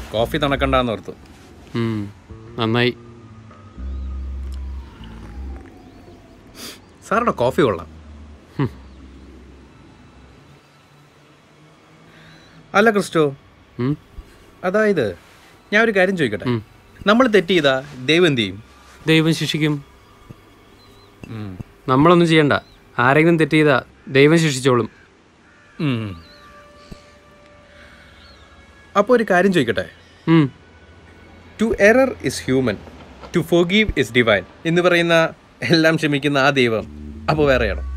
Coffee തണക്കണ്ടെന്ന് ഓർത്തു ഉം, നന്നായി സാറുടെ കോഫി കൊള്ളാം അല്ല ക്രിസ്റ്റോ ഉം, അതായത് ഞാൻ ഒരു കാര്യം ചോദിക്കട്ടെ ഉം. നമ്മൾ തെറ്റ് ചെയ്താ ദൈവം എന്ത് ചെയ്യും ദൈവം ശിക്ഷിക്കും നമ്മളൊന്നും ചെയ്യണ്ട ആരെങ്കിലും തെറ്റ് ചെയ്താൽ ദൈവം ശിക്ഷിച്ചോളും അപ്പോൾ ഒരു കാര്യം ചോദിക്കട്ടെ um, to error is human to forgive is divine എന്ന് പറയുന്ന എല്ലാം ക്ഷമിക്കുന്ന ആ ദൈവം അപ്പോൾ വേറെയാണോ